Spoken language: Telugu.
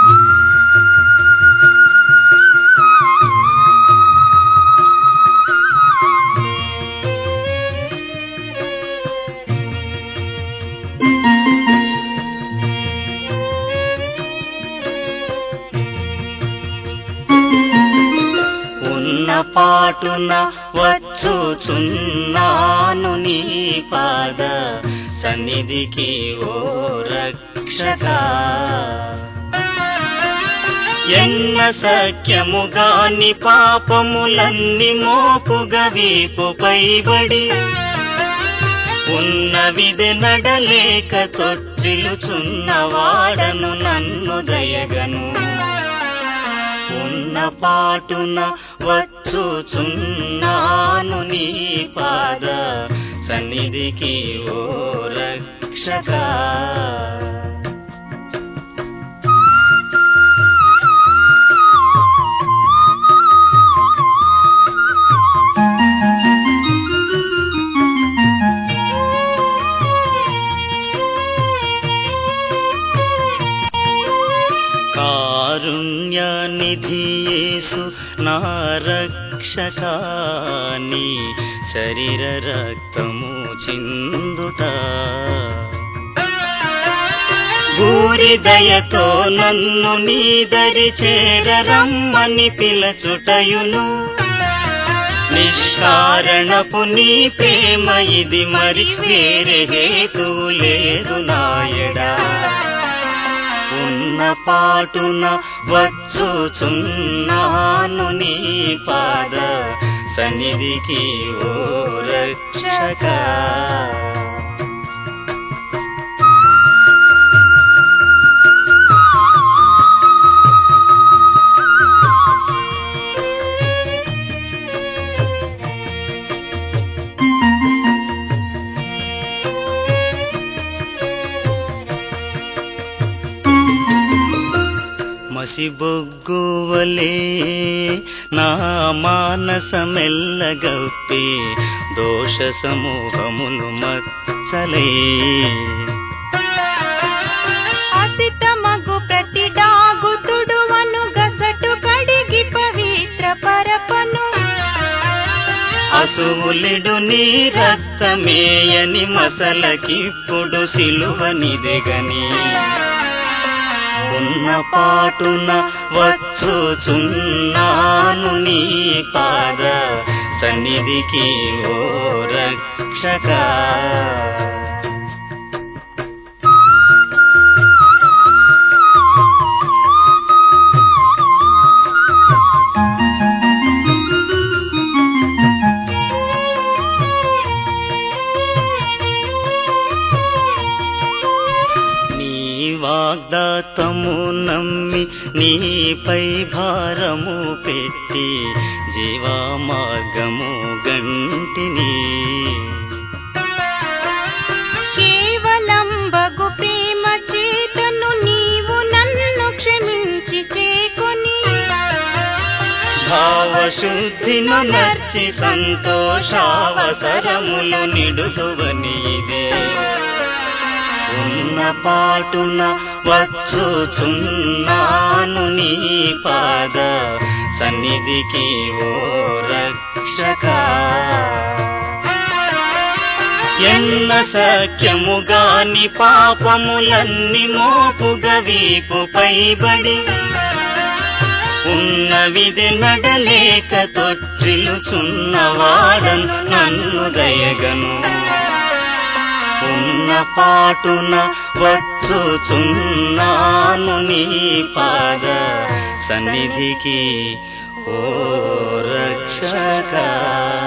ఉన్న పాటున వచ్చుచున్నాను నీ పాద సన్నిధికి ఓ రక్షక ఎన్న సఖ్యముగాని పాపములన్నీ మోపుగా వీపుపై బడి ఉన్నవిది నడలేక తొట్టిలుచున్నవాడను నన్ను దయగను ఉన్న పాటున వచ్చుచున్నాను నీ పాద సన్నిధికి ఓ రక్షక కారుణ్యనిధి యేసు నా రక్షకాని శరీర రక్తము చిందుట భూరి దయతో నన్ను నీదరి చేరరమ్మని పిలచుటయును నిష్కారణపు నీ ప్రేమ ఇది మరి వేరే హేతు లేదు నాయడా ఉన్న పాటున వచ్చుచున్నాను నీ పాద సన్నిధికి ఓ రక్షక మసిబొగ్గువలే నా మానసమెల్లగప్పి దోష సమూహములు మచ్చలై అసితమగు ప్రతి డాగు తుడువను గసటు కడిగి పవిత్ర పరపను అసువులిడు నీ రక్తమేయని మసలకిప్పుడు సిలువనిదెగని ఉన్న పాటున వచ్చుచున్నాను నీ పాద సన్నిధికి ఓ రక్షక నీ వాగ్దాతము నమ్మి నీపై భారము పెట్టి జీవా మార్గము గంటిని కేవలం బగు ప్రేమ చేతను నీవు నన్ను క్షమించి చేకొని భావశుద్ధిను నర్చి సంతోషావసరములు నిడుదువని ఇదే ఉన్న పాటున వచ్చుచున్నాను నీ పాద సన్నిధికి ఓ రక్షక ఎన్న సఖ్యముగాని పాపములన్నీ మోపుగా వీపుపై బడి ఉన్నవిది నడలేక తొట్టిలుచున్నవాడను నన్ను దయగను ఉన్న పాటున వచ్చుచున్నాను నీ పాద సన్నిధికి ఓ రక్షక